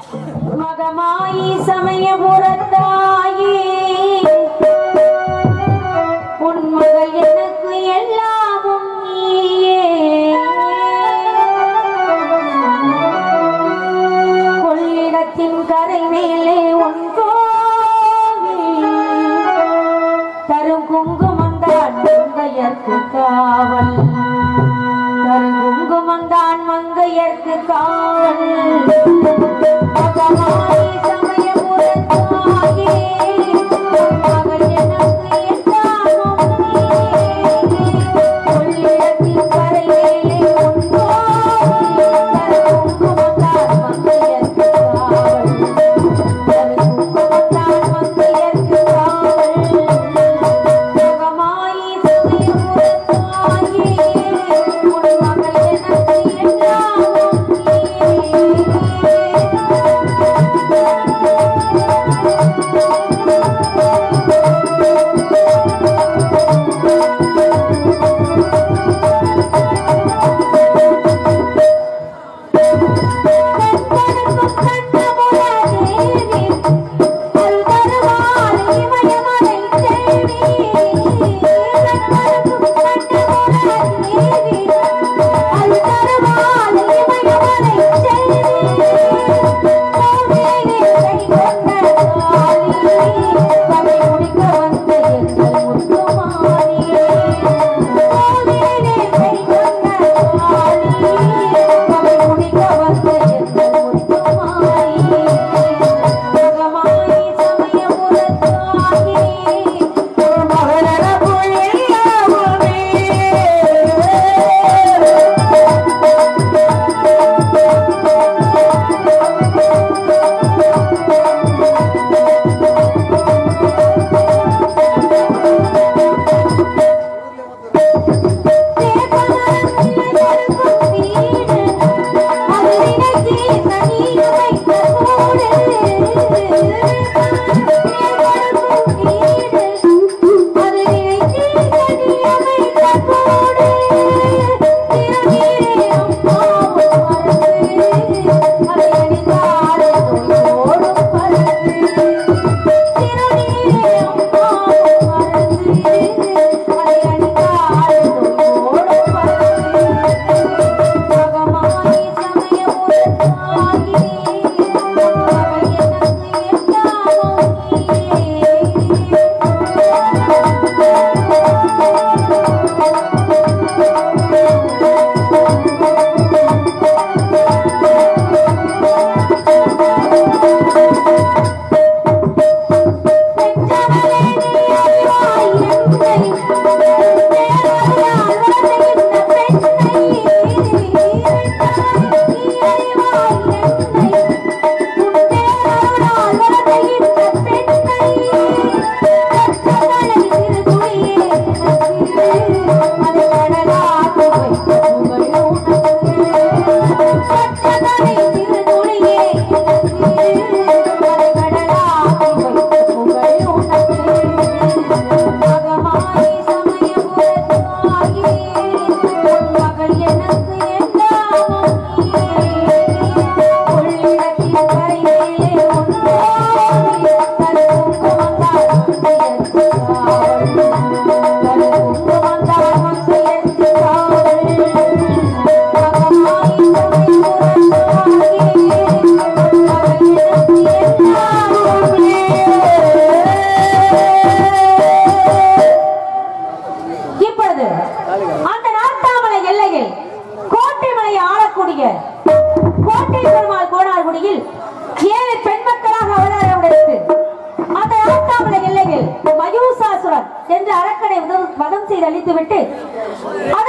மகமாயி சமயபுரத்தாயே உன் மகள் எனக்கு எல்லாமும் நீயே கொள்ளிடத்தின் கரை மேலே உன் கோவில் தரும் குங்குமந்தான் மங்கையர்க்கு காவல் தரும் குங்குமந்தான் மங்கையர்க்கு காவல் மகமாயி சமயபுரத்தாயே, உன் மகள் எனக்கு எல்லாமும் நீயே. கொள்ளிடத்தின் கரை மேலே உன் கோவில், தரும் குங்குமந்தான் மங்கையர்க்கு காவல் தரும் குங்குமந்தான் மங்கையர்க்கு காவல் மகமாயி சமயபுரத்தாயே, உன் மகள் எனக்கு எல்லாமும் நீயே. கண்கணக்கும் கண்ணமுற தேவி அருதருவாள் இமயமலை தேவி கண்கணக்கும் கண்ணமுற தேவி அருதருவாள் இமயமலை தேவி கோவிலே கைகொண்ட காளி கதை முடிக்க வந்த எங்கள் முத்துமாரியே கோவிலே கைகொண்ட காளி கதை முடிக்க வந்த எங்கள் முத்துமாரியே மகமாயி சமயபுரத்தாயே மகளரபுள் எல்லாமுமே இப்பொழுது அந்த நாட்டாமலை எல்லையில் கோட்டைமலை ஆளக்கூடிய கோட்டை பெருமாள் கோணார்குடியில் ஏழு பெண் மக்களாக அவதாரம் எடுத்து அந்த நாட்டாமலை எல்லையில் மயூசாசுரன் என்ற அரக்கனை உதவு- வதம் செய்து அழித்துவிட்டு